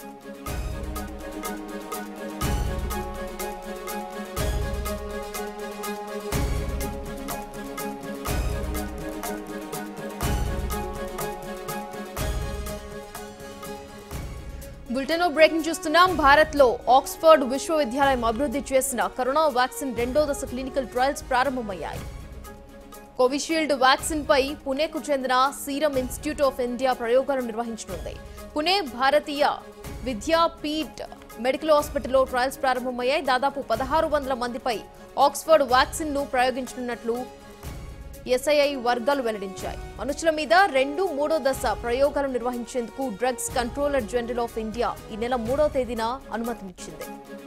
bulletin breaking చూస్తున్నాం భారత్ లో Oxford విశ్వవిద్యాలయం అభివృద్ధి చేసిన కరోనా వ్యాక్సిన్ రెండో దశ క్లినికల్ ట్రయల్స్ ప్రారంభమయ్యాయి కోవిషీల్డ్ వ్యాక్సిన్ పై పుణేకు చెందిన సీరం ఇన్స్టిట్యూట్ ఆఫ్ ఇండియా ప్రయోగాలు నిర్వహించనుంది పుణే భారతీయ విద్యాపీఠ్ మెడికల్ హాస్పిటల్లో ట్రయల్స్ ప్రారంభమయ్యాయి దాదాపు పదహారు వందల మందిపై ఆక్స్ఫర్డ్ వ్యాక్సిన్ ను ప్రయోగించనున్నట్లు ఎస్ఐఐ వర్గాలు వెల్లడించాయి మనుషుల మీద రెండు మూడో దశ ప్రయోగాలు నిర్వహించేందుకు drugs controller general of India ఈ నెల మూడో తేదీన అనుమతినిచ్చింది